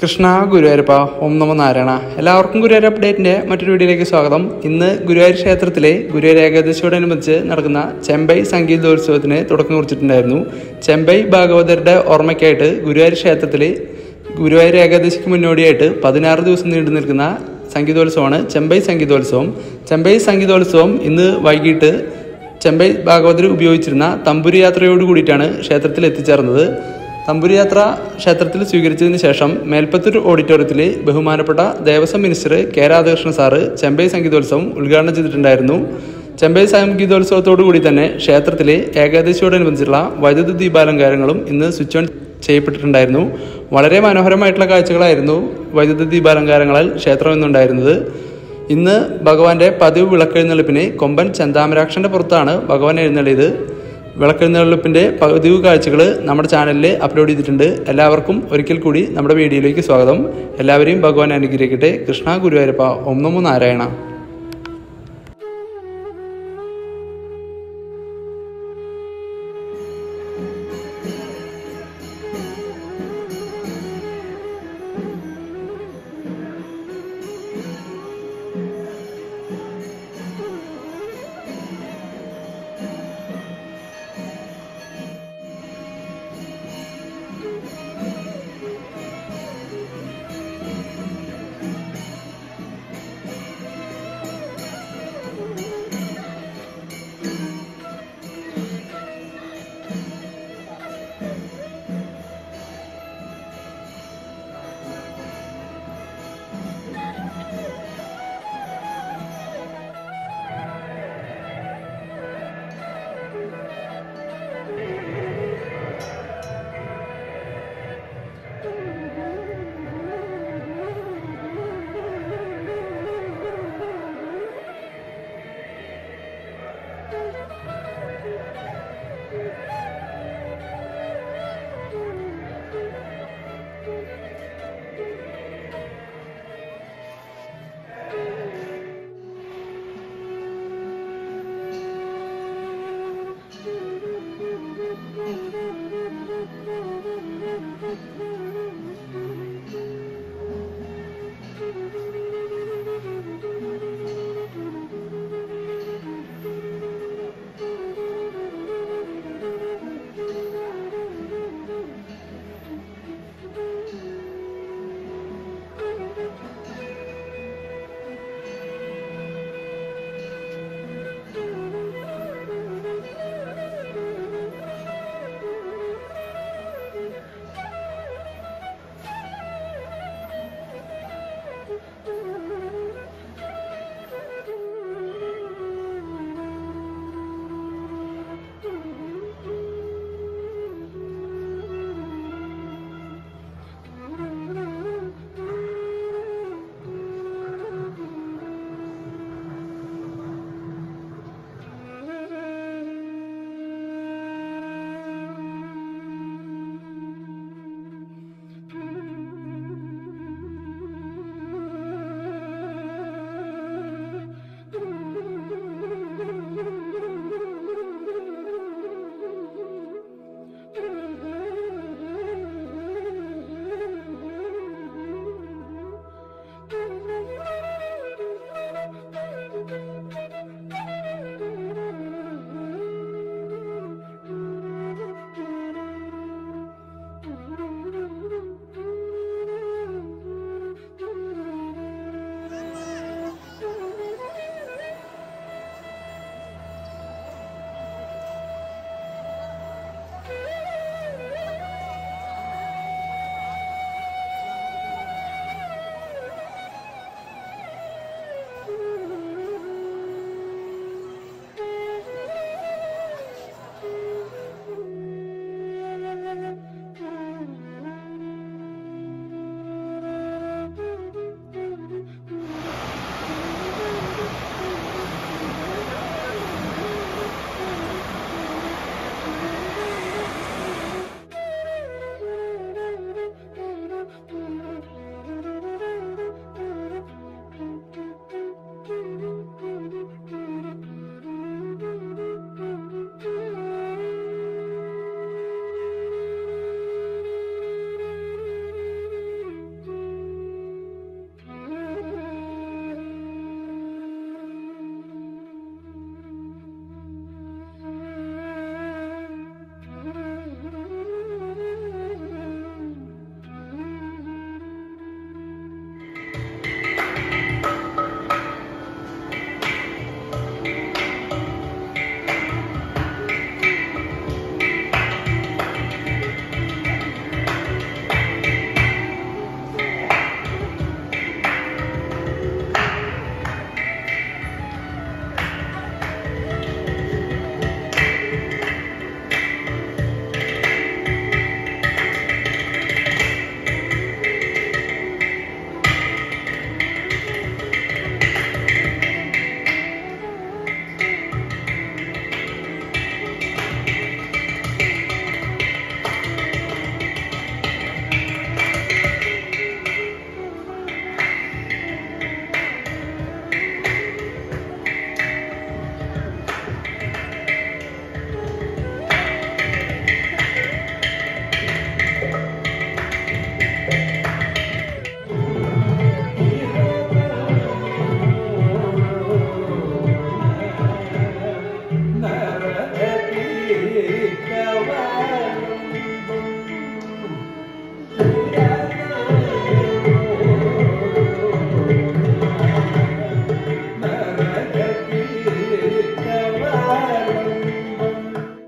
കൃഷ്ണ ഗുരുവായൂരപ്പ ഓം നമോ നാരായണ എല്ലാവർക്കും ഗുരുവായൂർ അപ്ഡേറ്റിന്റെ മറ്റൊരു വീഡിയോയിലേക്ക് സ്വാഗതം ഇന്ന് ഗുരുവായൂർ ക്ഷേത്രത്തിലെ ഗുരുവായൂർ ഏകാദശിയോടനുബന്ധിച്ച് നടക്കുന്ന ചെമ്പൈ സംഗീതോത്സവത്തിന് തുടക്കം കുറിച്ചിട്ടുണ്ടായിരുന്നു ചെമ്പൈ ഭാഗവതരുടെ ഓർമ്മയ്ക്കായിട്ട് ഗുരുവായൂർ ക്ഷേത്രത്തിൽ ഗുരുവായൂർ ഏകാദശിക്ക് മുന്നോടിയായിട്ട് പതിനാറ് ദിവസം നീണ്ടു നിൽക്കുന്ന സംഗീതോത്സവമാണ് ചെമ്പൈ സംഗീതോത്സവം ചെമ്പൈ സംഗീതോത്സവം ഇന്ന് വൈകിട്ട് ചെമ്പൈ ഭാഗവതർ ഉപയോഗിച്ചിരുന്ന തമ്പുരി യാത്രയോട് കൂടിയിട്ടാണ് ക്ഷേത്രത്തിൽ എത്തിച്ചേർന്നത് തമ്പുരി യാത്ര ക്ഷേത്രത്തിൽ സ്വീകരിച്ചതിന് ശേഷം മേൽപ്പത്തൂർ ഓഡിറ്റോറിയത്തിൽ ബഹുമാനപ്പെട്ട Devaswom minister K Radhakrishnan sir Chembai Sangeetholsavam ഉദ്ഘാടനം ചെയ്തിട്ടുണ്ടായിരുന്നു ചെമ്പൈ സംഗീതോത്സവത്തോടു കൂടി തന്നെ ക്ഷേത്രത്തിലെ ഏകാദശിയോടനുബന്ധിച്ചുള്ള വൈദ്യുത ദീപാലങ്കാരങ്ങളും ഇന്ന് സ്വിച്ച് ഓൺ ചെയ്യപ്പെട്ടിട്ടുണ്ടായിരുന്നു വളരെ മനോഹരമായിട്ടുള്ള കാഴ്ചകളായിരുന്നു വൈദ്യുത ദീപാലങ്കാരങ്ങളാൽ ക്ഷേത്രം ഇന്നുണ്ടായിരുന്നത് ഇന്ന് ഭഗവാന്റെ പതിവ് വിളക്കെഴുന്നള്ളിപ്പിന് കൊമ്പൻ ചന്താമരാക്ഷന്റെ പുറത്താണ് ഭഗവാൻ എഴുന്നള്ളിയത് വിളക്കെഴുന്നള്ളിപ്പിന്റെ പതിവ് കാഴ്ചകൾ നമ്മുടെ ചാനലിൽ അപ്ലോഡ് ചെയ്തിട്ടുണ്ട് എല്ലാവർക്കും ഒരിക്കൽ കൂടി നമ്മുടെ വീഡിയോയിലേക്ക് സ്വാഗതം എല്ലാവരെയും ഭഗവാൻ അനുഗ്രഹിക്കട്ടെ കൃഷ്ണ ഗുരുവായൂരപ്പ ഓം നമോ നാരായണ